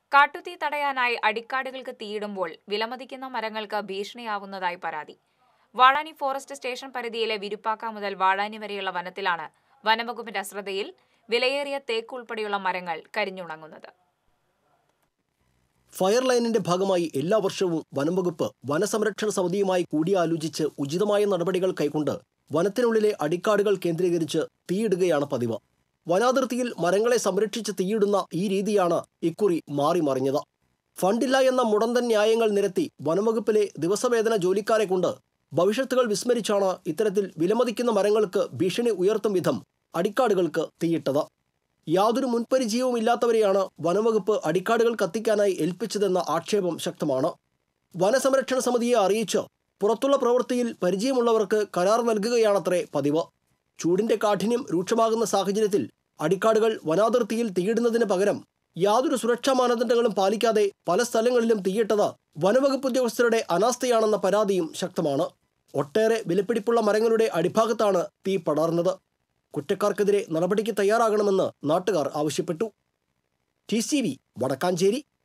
കാട്ടുതീ തടയാനായി അടിക്കാടുകൾക്ക് തീയിടുമ്പോൾ വിലമതിക്കുന്ന മരങ്ങൾക്ക് ഭീഷണിയാവുന്നതായി പരാതി വാഴാനി ഫോറസ്റ്റ് സ്റ്റേഷൻ പരിധിയിലെ വിരുപ്പാക്ക മുതൽ വാഴാനി വരെയുള്ള വനത്തിലാണ് വനംവകുപ്പിന്റെ അശ്രദ്ധയിൽ വിലയേറിയ തേക്ക് ഉൾപ്പെടെയുള്ള മരങ്ങൾ കരിഞ്ഞുണങ്ങുന്നത് ഫയർ ലൈനിന്റെ ഭാഗമായി എല്ലാ വർഷവും വനംവകുപ്പ് വനസംരക്ഷണ സമിതിയുമായി കൂടിയാലോചിച്ച് ഉചിതമായ നടപടികൾ കൈക്കൊണ്ട് വനത്തിനുള്ളിലെ അടിക്കാടുകൾ കേന്ദ്രീകരിച്ച് തീയിടുകയാണ് പതിവ് വനാതിർത്തിയിൽ മരങ്ങളെ സംരക്ഷിച്ച് തീയിടുന്ന ഈ രീതിയാണ് ഇക്കുറി മാറി മറിഞ്ഞത് ഫണ്ടില്ല എന്ന മുടന്തൻ ന്യായങ്ങൾ നിരത്തി വനംവകുപ്പിലെ ദിവസവേതന ജോലിക്കാരെ കൊണ്ട് ഭവിഷ്യത്തുകൾ വിസ്മരിച്ചാണ് ഇത്തരത്തിൽ വിലമതിക്കുന്ന മരങ്ങൾക്ക് ഭീഷണി ഉയർത്തും വിധം അടിക്കാടുകൾക്ക് തീയിട്ടത് യാതൊരു മുൻപരിചയവും ഇല്ലാത്തവരെയാണ് വനംവകുപ്പ് അടിക്കാടുകൾ കത്തിക്കാനായി ഏൽപ്പിച്ചതെന്ന ആക്ഷേപം ശക്തമാണ് വനസംരക്ഷണ സമിതിയെ അറിയിച്ച് പുറത്തുള്ള പ്രവൃത്തിയിൽ പരിചയമുള്ളവർക്ക് കരാർ നൽകുകയാണത്രേ പതിവ് ചൂടിന്റെ കാഠിന്യം രൂക്ഷമാകുന്ന സാഹചര്യത്തിൽ അടിക്കാടുകൾ വനാതിർത്തിയിൽ തീയിടുന്നതിന് പകരം യാതൊരു സുരക്ഷാ മാനദണ്ഡങ്ങളും പാലിക്കാതെ പല സ്ഥലങ്ങളിലും തീയിട്ടത് വനവകുപ്പ് ഉദ്യോഗസ്ഥരുടെ അനാസ്ഥയാണെന്ന പരാതിയും ശക്തമാണ് ഒട്ടേറെ വിലപിടിപ്പുള്ള മരങ്ങളുടെ അടിഭാഗത്താണ് തീ പടർന്നത് കുറ്റക്കാർക്കെതിരെ നടപടിക്ക് തയ്യാറാകണമെന്ന് നാട്ടുകാർ ആവശ്യപ്പെട്ടു ടി സി വി വടക്കാഞ്ചേരി